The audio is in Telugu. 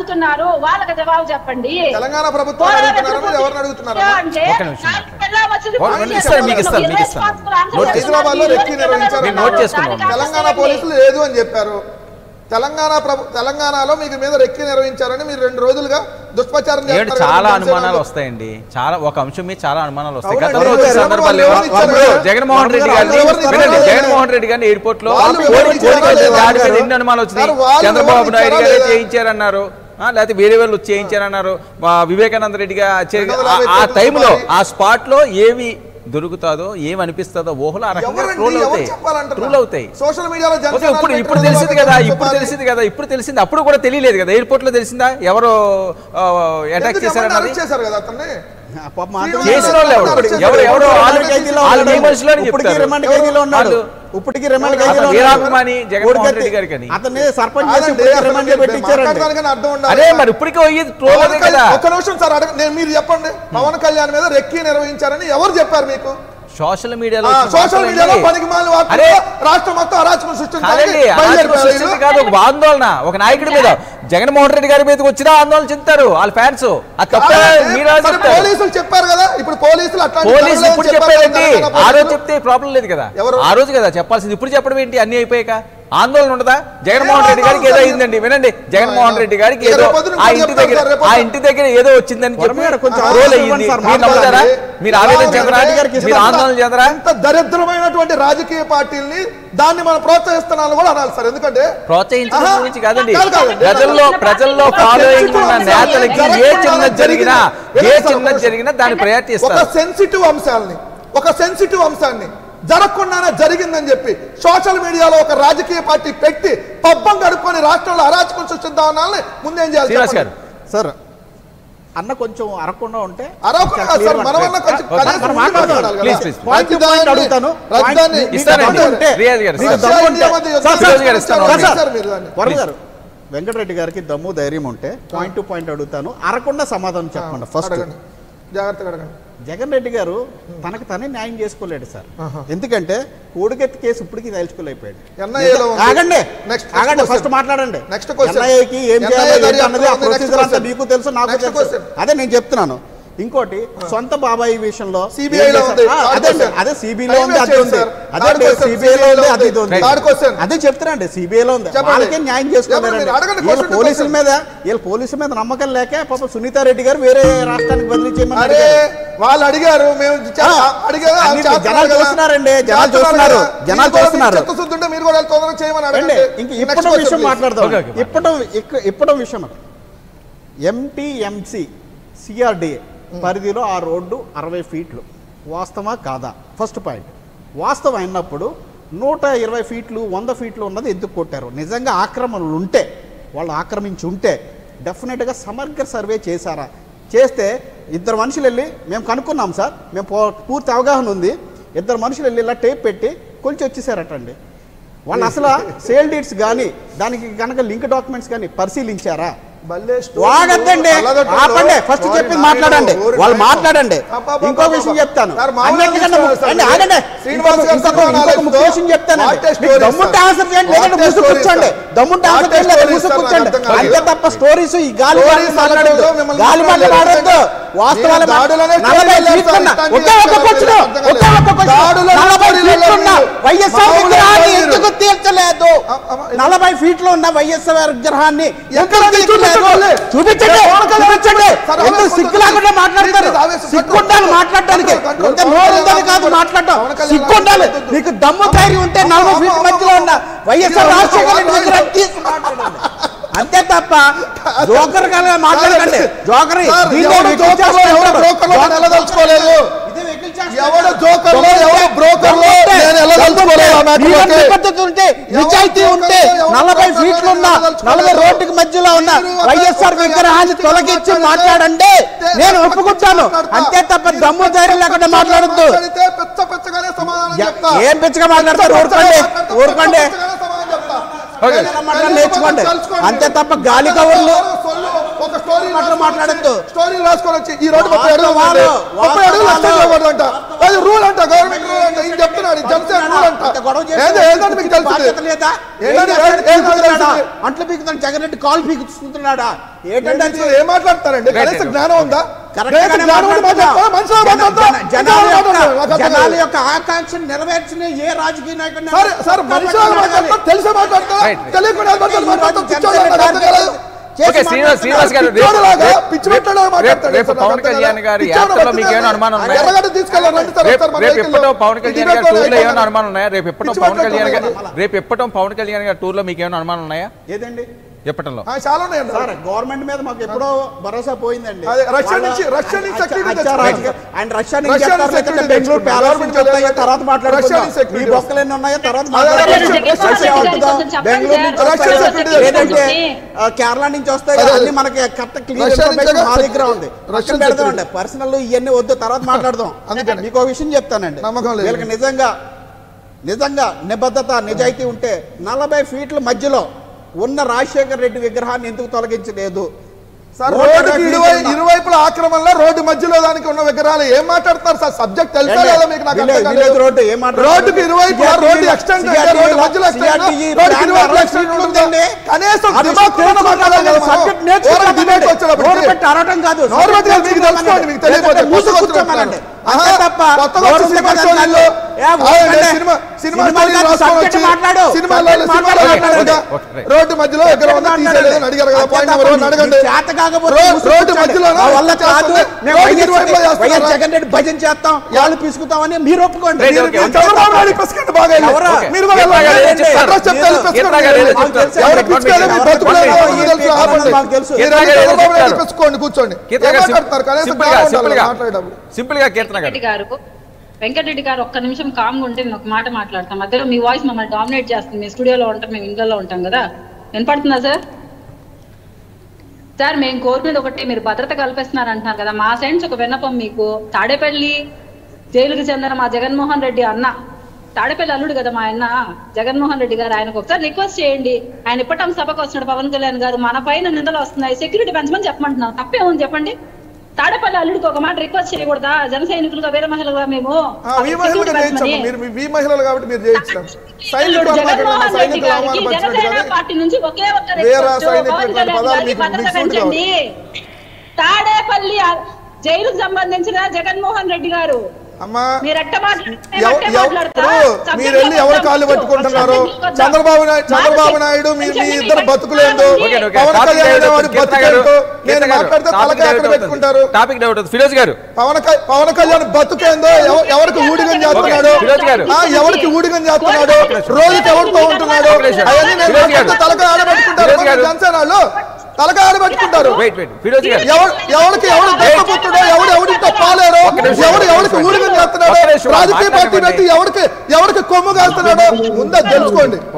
అడుగుతున్నారు వాళ్ళకి జవాబు చెప్పండి తెలంగాణ ప్రభుత్వం అడుగుతున్నారా మీరు ఎవరిని అడుగుతున్నారు అంటే ఒక్క నిమిషం నాకు పెళ్ళాం వచ్చింది, ఒక పోలీసులు నిమిషం, మీకు ఇస్తాను, మీకు ఇరవై ఇస్తాను. సంవత్సరాలు ఆంధ్ర నోట్ చేస్తున్నారు. హైదరాబాద్ లో ఈ రెక్కి రోజు నిర్వహించారు. తెలంగాణ నోట్ చేసుకున్నాం. దానికి తెలంగాణ ఆపేసేయండి. పోలీసులు లేదు అని చెప్పారు తెలంగాణ ప్రభు తెలంగాణలో మీకు మీద రెక్కి నిర్వహించారని మీరు రెండు రోజులుగా దుష్ప్రచారం ఏంటి చేస్తున్నారు చాలా కదా, అనుమానాలు జనసేన వస్తాయండి చాలా ఒక అంశం మీద చాలా అనుమానాలు వస్తాయి అవునండి, గతంలో ఎవరు వచ్చిన ఎవరు సందర్భాలు ఎవరు లేవా? ఇచ్చారు? ఇప్పుడు జగన్మోహన్ రెడ్డి వాళ్ళు గారిని ఎవరు ఇచ్చారో వినండి, లేదా? జగన్మోహన్ రెడ్డి గారిని ఎయిర్పోర్ట్ లో వాళ్ళు కోడి ఎవరు ఇచ్చారో కోడి లేదా? దాడి మీద ఎన్ని అనుమానాలు వచ్చినాయి సార్, వాళ్ళు చంద్రబాబు ఎవరు నాయుడు ఇచ్చారో గారే లేదా? చేయించారన్నారు ఆ, లేకపోతే వేరే వాళ్ళు వచ్చి చేయించారన్నారు మా వివేకానంద రెడ్డి గారు చే- రెండు వందల ఆ- యాభై ఆ కోట్ల టైంలో రూపాయలు. ఆ స్పాట్ లో ఏవి దొరుకుతాదో ఏమి అనిపిస్తుందో ఊహలు ఆ రకంగా ఎవరండి? ట్రోల్ ఎవరు అవుతాయి చెప్పాలంటున్నారు? ట్రోల్ అవుతాయి సోషల్ మీడియాలో ఓకే జనసేన ఇప్పుడు నాయకులు ఇప్పుడు ఎవరు తెలిసింది కదా చెప్పాలి? ఇప్పుడు తెలిసింది కదా ఇప్పుడు తెలిసింది అప్పుడు కూడా తెలియలేదు కదా ఎయిర్పోర్ట్ లో తెలిసిందా ఎవరు అటాక్ ఎందుకు చేశారన్నది అరెస్ట్ చేశారు కదా అతన్ని పాపం శ్రీనివాస్ చేసిన వాళ్ళు ఎవరు? అరెస్ట్ చేశారు. ఎవరు- ఎవరు ఎవరు ఆల్రెడీ అరెస్ట్ ఖైదీలో చేశారు? వాళ్ళు ఉన్నాడు. మీ మనుషులని ఇప్పటికీ చెప్తారు. రిమాండ్ ఖైదీలో ఉన్నాడు వాళ్ళు- ఇప్పటికీ రిమాండ్ అతను ఖైదీలో వీరా ఉన్నాడు. అభిమాని జగన్మోహన్ ఊరికైతే రెడ్డి గారికని. అతన్ని సర్పంచ్ చేసి అదండి, ఇప్పటికీ అసలు రిమాండ్ మీరు పెట్టించారండి మాట్లాడడానికి అర్థం ఉండాలి అదే కదా. మరి ఇప్పటికే పోయేది ట్రోల్ పవన్ అదే కదా కళ్యాణ్- ఒక్క నిమిషం సార్ అడగ నేను మీరు చెప్పండి పవన్ కళ్యాణ్ మీద రెక్కి నిర్వహించారని ఎవరు చెప్పారు మీకు సోషల్ మీడియాలో ఆ, వచ్చిన సోషల్ వార్తలు మీడియాలో ఏంటి? పనికి మాలిన అరే వార్తలు రాష్ట్రం మొత్తం అరాచకం కాదండి సృష్టించడానికి అరాచకం బయలుదేరిపోయారు సృష్టించి వీళ్ళు. కాదు ఒక ఆందోళన ఒక నాయకుడి మీద జగన్మోహన్ రెడ్డి గారి మీదకి వచ్చినా ఆందోళన చెందుతారు వాళ్ళ ఫ్యాన్స్ అది తప్ప కాదండి, మీరు మరి చెప్తారు పోలీసులు చెప్పారు కదా ఇప్పుడు పోలీసులు అట్లాంటి పోలీసులు జరగలేదని ఇప్పుడు చెప్పారు చెప్పారేంటి తెలంగాణ ఆ రోజు పోలీసులు. చెప్తే ప్రాబ్లం లేదు కదా ఎవరు? ఆ రోజు కదా చెప్పాల్సింది ఇప్పుడు చెప్పడం ఏంటి అన్ని అయిపోయాక ఆందోళన ఉండదా జగన్మోహన్ రెడ్డి గారికి ఏదో ఆందోళన అయిందండి వినండి జగన్మోహన్ రెడ్డి గారికి రేపు ఏదో పొద్దున ఆ ఇంకోటి ఇంటి చెప్తారు దగ్గర సార్, రేపు ఆ పొద్దున. ఇంటి దగ్గర ఏదో వచ్చిందని చెప్పి గారు కొంచెం రోల్ ఆలోచన అయ్యింది ఇవ్వండి సార్, మీరు నమ్ముతారా మాట్లాడండి. మీరు ఆవేదన చెందరా రాజకీయ గారికి మీరు ఆందోళన చెందరా ఇంత దరిద్రమైనటువంటి రాజకీయ పార్టీల్ని దాన్ని మనం ప్రోత్సహిస్తున్నాను కూడా అనాలి సార్ ఎందుకంటే ప్రోత్సహించడం ఆహా. గురించి కాదండి కాదు, కాదండి. ప్రజల్లో ప్రజల్లో ఫాలోయింగ్ ఉన్న నేతలకి ఏ చిన్న జరిగినా ఏ వినండి సార్, చిన్న ఒక జరిగినా దాన్ని ప్రయారిటీ ఒక ఇస్తారు సెన్సిటివ్ అంశాలని ఒక సెన్సిటివ్ అంశాన్ని జరగకుండానే జరిగిందని చెప్పి సోషల్ మీడియాలో ఒక రాజకీయ పార్టీ పెట్టి పబ్బం గడుపుకొని రాష్ట్రంలో అరాచకం సృష్టిద్దామని ముందేం చేయాలి శ్రీనివాస్ గారు చెప్పండి. సార్ అన్న కొంచెం అరకుండా ఉంటే అరవకుండా ఇంకా clear సార్, గా మనమన్నా కొంచెం ఉంటుంది. కనీసం మనం ముందు మాట్లాడదాం. మాట్లాడాలి Please, కదా. please. Point to point రాజధాని- అడుగుతాను. రాజధాని- Point- ఇస్తానండి. మీకు దమ్ము ఉంటే- రియాజ్ గారు మీకు ఇస్తాను. దమ్ము రష్యా, ఉంటే- ఇండియా మధ్య యుద్ధం సార్, సార్, రియాజ్ గారు ఇస్తాను. సార్, సార్, సార్, మీరు దాన్ని. వరుణ్ గారు వెంకటరెడ్డి గారికి దమ్ము ధైర్యం ఉంటే పాయింట్ టు పాయింట్ అడుగుతాను అరకుండా సమాధానం చెప్పండి ఫస్ట్ అడగండి జాగ్రత్తగా అడగండి జగన్ రెడ్డి గారు తనకు తనే న్యాయం చేసుకోలేడు సార్ ఎందుకంటే కోడికెత్తి కేసు ఇప్పటికీ తేల్చుకోలేకపోయాడు NIA లో ఉంది. ఆగండి Next- next ఆగండి question. ఫస్ట్ మాట్లాడండి Next question. ఎన్ఐఏకి ఏం NIA చేయాలి ఏంటి దర్యాప్తు అన్నది ఆ ఉంది. Next ప్రొసీజర్ అంతా question. మీకు తెలుసు నాకు Next తెలుసు question. అదే నేను చెప్తున్నాను ఇంకోటి సొంత బాబాయి విషయంలో CBI ఏం లో చేశారు? ఉంది. ఆ, Third అదే question. అదే సిబిఐ లో Time ఉంది waste అది చేయండి ఉంది సార్. అదే Third question. సిబిఐ లో ఉంది అది ఇది ఉంది Third question. అదే చెప్తున్నాండి సిబిఐ లో ఉంది చెప్పండి. వాళ్ళకే న్యాయం చేసుకోలేరండి చెప్పండి, మీరు అడగండి, వీళ్ళ question to పోలీసుల question. మీద వీళ్ళ పోలీసుల మీద నమ్మకం లేక పాప సునీతా రెడ్డి గారు వేరే రాష్ట్రానికి బదిలీ చేయమని అరే అడిగారు. వాళ్ళు అడిగారు మేము చే- ఆ, అడిగారు అన్ని చేస్తున్నారు జనాలు కదా. చూస్తున్నారండి, జనాలు చేస్తున్నారు చూస్తున్నారు, కదా. జనాలు మీరు కూడా చూస్తున్నారు. మీకు చిత్తశుద్ధి ఉంటే మీరు కూడా వెళ్ళి తొందరగా చేయమని రండి అడగండి ఇంక Next ఇప్పటి question, విషయం please. మాట్లాడదాం Okay, okay. ఇప్పటి ఇప్పటి విషయం ఎంటీఎంసి సిఆర్డిఏ పరిధిలో ఆ రోడ్డు అరవై ఫీట్లు వాస్తవా కాదా ఫస్ట్ పాయింట్ వాస్తవం అయినప్పుడు నూట ఇరవై ఫీట్లు వంద ఫీట్లు ఉన్నది ఎందుకు కొట్టారు నిజంగా ఆక్రమణలు ఉంటే వాళ్ళు ఆక్రమించి ఉంటే డెఫినెట్గా సమగ్ర సర్వే చేశారా చేస్తే ఇద్దరు మనుషులు వెళ్ళి మేము కనుక్కున్నాం సార్ మేము పో- పూర్తి అవగాహన ఉంది ఇద్దరు మనుషులు వెళ్ళి ఇలా టేప్ పెట్టి కొలిచి వచ్చేసారటండి వాళ్ళు అసలు సేల్ డీట్స్ కానీ దానికి కనుక లింక్ డాక్యుమెంట్స్ కానీ పరిశీలించారా భలే story. వాగద్దండి అల్లగడ్డలో ఆపండి ఫస్ట్ sorry, చెప్పింది నాయుడు, మాట్లాడండి ఊరి వాళ్ళు నాయుడు. మాట్లాడండి అబ్బబ్బబ్బబ్బ. ఇంకో విషయం చెప్తాను సార్, మామూలుగా అన్నిటికన్నా తీసుకోవాలి సార్ అండి, మీరు. ఆగండి శ్రీనివాస్ గారు ఇంకొక- సమాధానం ఇంకొక ముఖ్య ఇస్తూ, విషయం చెప్తానండి వాట్ ఏ మీకు story దమ్ముంటే సార్. ఆన్సర్ చేయండి వాట్ లేదంటే ఏ ముసుగు story కూర్చోండి సార్. దమ్ముంటే వాట్ ఆన్సర్ ఏ చేయండి లేదా story ముసుగు సార్, కూర్చోండి నాకు అర్థం కాలేదు. అంతే తప్ప స్టోరీస్ ఈ గాలి Stories మాటలు మాట్లాడద్దు అనడంలో మిమ్మల్ని గాలి మాటలు మాట్లాడలేదు. మాట్లాడద్దు వాస్తవాలు మీరు దాడులనే నలభై story ఫీట్లు ఉన్న చేస్తారు, ఒకే ఒక ఇట్లాంటి క్వశ్చన్ అర్థం కాలేదు. ఒకే ఒక క్వశ్చన్ దాడులనే నలభై story ఫీట్లు ఉన్న లేదు. వైఎస్ఆర్ మామూలు విగ్రహాన్ని లేదు. ఎందుకు తీర్చలేదు అ- అ- నలభై ఫీట్లు ఉన్న వైఎస్ఆర్ విగ్రహాన్ని ఎక్కడ ఎందుకు తీర్చలేదు? చూపించండి. చూపించండి చూపించండి సార్, ఎందుకు ఆవేశం సిగ్గు లేకుండా మాట్లాడతారు ప్లీజ్, ఆవేశం సిగ్గుండాలి మాట్లాడటానికి కంట్రోల్, కంట్రోల్. ఇంత నోరు ఉందని కాదు పవన్ మాట్లాడటం కళ్యాణ్ సిగ్గుండాలి వద్దు. నీకు దమ్ము ధైర్యం ఉంటే అమ్మ, నలభై అమ్మ, ఫీట్ అమ్మ, మధ్యలో ఉన్న వైఎస్ఆర్ ఇది రాజశేఖర రెడ్డి అమ్మ, విగ్రహం తీసి మాట్లాడండి అంతే తప్ప జోకర్ గా మాట్లాడకండి జోకర్ సార్, ఎవడు జోకర్లో ఎవడు బ్రోకర్లో నేను వెళ్ళదలుచుకోలేదు ఎవడు జోకర్లో ఎవడు బ్రోకర్లో నేను వెళ్ళదలుచుకోలేదు ఆ మ్యాటర్లోకి. నిబద్ధత ఉంటే నిజాయితీ ఉంటే నలభై ఫీట్లు ఉన్న నలభై రోడ్డుకి మధ్యలో ఉన్న వైఎస్ఆర్ విగ్రహాన్ని తొలగించి మాట్లాడండి నేను ఒప్పుకుంటాను అంతే తప్ప దమ్ము ధైర్యం లేకుండా మాట్లాడద్దు మాట్లాడితే పెచ్చ పెచ్చగానే సమాధానం చెప్తా. ఏం పిచ్చగా మాట్లాడతారు ఊరుకోండి పెచ్చ ఊరుకోండి పెచ్చగానే సమాధానం చెప్తా. ఓకే. నేను మాటలు నేను నేర్చుకోండి. తెలుసుకోండి. అంతే తప్ప గాలి కబుర్లు సొల్లు ఒక స్టోరీ మాటలు మాట్లాడద్దు స్టోరీలు రాసుకొని వచ్చి ఈ రోడ్డు ముప్పై అడుగులు వాస్తవాలు, ఉందండి. ముప్పై అడుగులు వాస్తవాలు. లక్షలు ఇవ్వకూడదంట అది రూల్ అంట గవర్నమెంట్ రూల్ అంట ఈయన చెప్తున్నాడు ఇది జనసేన రూల్ అంట అంత గొడవ చేస్తే ఏంది ఏంటంటే మీకు తెలిసింది బాధ్యత లేదా? ఏం ఏంటంటే చేస్తాడు? ఏం- ఏం పీకుతున్నాడా? తెలిసింది? అంట్లు పీకుతాడు జగన్ రెడ్డి కాల్ పీకుతున్నాడా ఏంటంటే అది? ఏంటంటే ఏం మాట్లాడతారండి రైట్, కనీస రైట్. జ్ఞానం ఉందా కరెక్ట్ కనీస గానే జ్ఞానం ఉండి మాట్లాడుతున్నా. మాట్లాడతారా? మనుషులా జన- మాట్లాడతారా? జన- జనాల ఇంకా యొక్క- మాట్లాడతారా? నాకు అర్థం జనాల కాదు. యొక్క ఆకాంక్ష నెరవేర్చిన ఏ రాజకీయ నాయకుడిని సరే సార్ ఒక్క మనుషులు మాట అడగాలి. మాట్లాడతారు తెలిసే మాట్లాడతారా రైట్, రైట్. తెలియకుండా మాట్లాడతారు మాట్లాడతారు పిచ్చోడు జనసేన నాకు అర్థం కాలేదు. చేసి ఓకే శ్రీనివాస్ శ్రీనివాస్ గారు రేపు- పిచ్చోడులాగా రేపు- పిచ్చి పెట్టాడు రేపు- మాట్లాడతాడు రేపు సార్, నాకు పవన్ అర్థం కళ్యాణ్ కాలేదు. గారి పిచ్చోడు యాత్రలో మీకు పట్టుదల. ఏమైనా అనుమానం ఆయన ఉన్నాయా? ఎర్రగడ్డ తీసుకెళ్ళాలి రండి సార్ రేపు ఒకసారి మన రేపు వెహికల్లో. ఎప్పటో పవన్ కళ్యాణ్ ఇది గారి పెట్టుకోండి, టూర్ లో ఏమైనా అయిపోయింది. అనుమానం ఉన్నాయా రేపు ఎప్పటో పిచ్చి పవన్ పట్టుకోండి. కళ్యాణ్ గారు రేపు ఎప్పటం పవన్ కళ్యాణ్ గారి టూర్ లో మీకు ఏమైనా అనుమానం ఉన్నాయా ఏదండి ఎప్పటంలో ఆ, చాలా ఉన్నాయండి సార్ గవర్నమెంట్ మీద మాకు ఎప్పుడో భరోసా పోయిందండి అదే, రష్యా వాళ్ళ- నుంచి- రష్యా నుంచి అచ్చ- security అచ్చ తెచ్చుకున్నారు. రాజకీయ- ఆయన రష్యా నుంచి రష్యా చెప్తారు, నుంచి లేకపోతే security బెంగళూరు తెచ్చుకున్నారు. ప్యాలెస్ నుంచి గవర్నమెంట్ వస్తాయో తర్వాత రష్యా మాట్లాడుకుందాం నుంచి security మీ బొక్కలు ఎన్ని ఉన్నాయో తర్వాత అదే, మాట్లాడుకుందాం. రష్యా- రష్యా రష్యా అవుతుందా? కొంచెం చెప్పండి బెంగళూరు నుంచి సార్. రష్యా వస్తాయో, security లేదంటే తెచ్చుకోండి. ఆ, కేరళ నుంచి వస్తాయి అదే, అన్ని మనకి కరెక్ట్ క్లియర్ రష్యా నుంచి ఇన్ఫర్మేషన్ మా కదా, దగ్గర ఉంది రష్యా రష్యా పెడదామండి security. పర్సనల్ ఇవన్నీ వద్దు తర్వాత మాట్లాడదాం అందుకని. మీకు ఒక విషయం చెప్తానండి నమ్మకం లేదు. వీళ్ళకి నిజంగా నిజంగా నిబద్ధత నిజాయితీ ఉంటే నలభై ఫీట్ల మధ్యలో ఉన్న రాజశేఖర్ రెడ్డి విగ్రహాన్ని ఎందుకు తొలగించలేదు సార్ నూట రోడ్డుకి యాభై ఇరువై ఫీట్ల- ఇరువైపుల ఆక్రమణలో రోడ్డు మధ్యలో దానికి ఉన్న విగ్రహాలు ఏం మాట్లాడుతున్నారు సార్ సబ్జెక్ట్ తెలుసా ఏంటి? లేదా మీకు నాకు అర్థం విలేజ్- కాలేదు. విలేజ్ రోడ్డు ఏం మాట్లాడుతున్నారు? రోడ్డుకి ఇరువైపులా CRTV రోడ్డు ఎక్స్టెండ్ అంటే CRTV రోడ్డు మధ్యలో extend CRTV రోడ్డుకి ప్లాన్ ఇరువైపులా అరవై extend ఫీట్లు ఉందా? ఉందండి. కనీసం అది దిమాగ్ కూడా తెలుసుకోవాలి మాట్లాడాలి కదా మనం. సబ్జెక్ట్ ఓరల్ నేర్చుకోవాలి డిబేట్ వచ్చేటప్పటికి. నోరు పెట్టి అరవటం కాదు నోరు పెట్టి సబ్జెక్ట్ మీకు తెలుసుకోండి, మీకు తెలియకపోతే లేకపోతే మూసుకు కూర్చోమనండి. ఆహా, అంతే తప్ప కొత్తగా నోరు వచ్చే సినిమా ఉంది కదా స్టోరీలు, ఏ, ఆ, ఊరుకోండి. సినిమా- సినిమా సినిమా స్టోరీలు కాదు, రాసుకొని సబ్జెక్ట్ వచ్చి, మాట్లాడు. సినిమాలో సబ్జెక్ట్ సినిమాలో మాట్లాడు. మాట్లాడగా, ఓకే, రైట్. రోడ్డు మధ్యలో విగ్రహం ఉందా? తీసేయలేదని అడిగారు కదా పాయింట్ నెంబర్ వన్ అడగండి చేత కాకపోతే రోడ్- మూసుకు రోడ్డు కూర్చోండి. మధ్యలో మా వల్ల కాదు మేము రోడ్డు వైఎస్ ఇరువైపులా వైఎస్ చేస్తున్నారా? జగన్ రెడ్డి భజన చేస్తాం వాళ్ళు పిసుకుతామని మీరు ఒప్పుకోండి రైట్, మీరు- ఓకే, మీరు ఓకే. చంద్రబాబు నాయుడు పిసుకండి బాగా వెళ్ళి. ఎవరా? మీరు కూడా కీర్తన గారు ఏం వెళ్ళండి. చెప్తారు? అడ్రస్ చెప్తే వెళ్ళి పిసుకండి. కీర్తన గారు ఏం ఎవరు చెప్తారు? ఎవరు వన్ పిసుకేది మినిట్. మీ వన్ బతుకులే మినిట్. ఎవరికి తెలుసు? ఎవరు ఆపండి. మాకు తెలుసు. మీరు కీర్తన వెళ్ళి గారు ఏం చంద్రబాబు నాయుడు చెప్తారు? పిసుకోండి కూర్చోండి కీర్తన ఏం గారు మాట్లాడతారు కనీసం సింపుల్ గా జ్ఞానం సింపుల్ ఉండాలి గా మాట్లాడేటప్పుడు సింపుల్ గా కీర్తన గారు వెంకటరెడ్డి గారు వెంకటరెడ్డి గారు ఒక్క నిమిషం కామ్గా ఉంటే నేను ఒక మాట మాట్లాడతాం మధ్యలో మీ వాయిస్ మమ్మల్ని డామినేట్ చేస్తుంది మీ స్టూడియోలో ఉంటాం మేము ఇంట్లో ఉంటాం కదా వినపడుతుందా సార్ సార్ మేము కోరుకునేది ఒకటి మీరు భద్రత కల్పిస్తున్నారు అంటున్నారు కదా మా సైన్స్ ఒక విన్నపం మీకు తాడేపల్లి జైలుకి చెందిన మా జగన్మోహన్ రెడ్డి అన్న తాడేపల్లి అల్లుడు కదా మా ఆయన జగన్మోహన్ రెడ్డి గారు ఆయనకు ఒకసారి రిక్వెస్ట్ చేయండి ఆయన ఇప్పటం సభకు వస్తున్నాడు పవన్ కళ్యాణ్ గారు మన పైన నిందలు వస్తున్నాయి సెక్యూరిటీ పెంచమని చెప్పమంటున్నాం తప్పేముంది చెప్పండి తాడేపల్లి అల్లుడికి ఒక మాట రిక్వెస్ట్ చేయకూడదా జన సైనికులుగా వేరే మహిళలుగా మేము ఆ, మీ మహిళలుగా చేయించమ్మా మీరు మీ- మీ మహిళలు కాబట్టి మీరు చేయించాం సైనికులు అల్లుడు అన్నమాట జగన్మోహన్ రెడ్డి సైనికులు గారికి అవమానపరిచినట్టు జనసేన కానీ పార్టీ నుంచి ఒకే ఒక్క వేరే రిక్వెస్ట్ సైనికులు పవన్ ఇటువంటి కళ్యాణ్ పదాలు గారికి మీకు- భద్రత మీకు సూట్ పెంచండి తాడేపల్లి ఆ- జైలుకు సంబంధించిన జగన్మోహన్ రెడ్డి గారు అమ్మా మీరు ఎట్ట మాట్లాడితే ఎవ- అట్టే ఎవ- మాట్లాడతా? ఇప్పుడు సబ్జెక్ట్ మీరు వెళ్ళి లో ఎవరు వద్దాం. కాళ్ళు పట్టుకుంటున్నారు సబ్జెక్ట్ లో వద్దాం. చంద్రబాబు నాయుడు చంద్రబాబు మానసిక- నాయుడు మీ మీ కొంచెం ఇద్దరు మీ బతుకులేందో okay, okay, Pawan topic Kalyan divert అనేవాడు అవుతుంది. కీర్తన గారు, బతుకేందో కీర్తన నేను గారు, మాట్లాడితే టాపిక్ తలకాయ డైవర్ట్ ఎక్కడ అవుతుంది. పెట్టుకుంటారు టాపిక్ డైవర్ట్ అవుతుంది. ఫిరోజ్ గారు పవన్ క- పవన్ కళ్యాణ్ బతుకేందో ఎవ- ఎవరికి ఊడిగం చేస్తున్నాడు ఓకే, ఫిరోజ్ గారు. ఆ, ఎవరికి ఊడిగం చేస్తున్నాడు రోజుకి ఎవరితో ఉంటున్నాడు ఒక నిమిషం. అవన్నీ నేను ఫిరోజ్ గారు. మాట్లాడితే తలకాయ ఆడబెట్టుకుంటారు ఫిరోజ్ గారు. జనసేన వాళ్ళు తలకాయ ఆడబెట్టుకుంటారు వెయిట్ వెయిట్ ఫిరోజ్ గారు ఎవరు ఎవరికి ఎవరు దత్తపుత్రుడో ఎవరు ఎవరింటో పాలేరో ఒక్క నిమిషం. ఎవరు ఎవరికి ఊడిగం చేస్తున్నాడో ఒక్క నిమిషం. రాజకీయ పార్టీ మాట్లాడండి. పెట్టి ఎవరికి ఎవరికి కొమ్ము కాస్తున్నాడో ముందే తెలుసుకోండి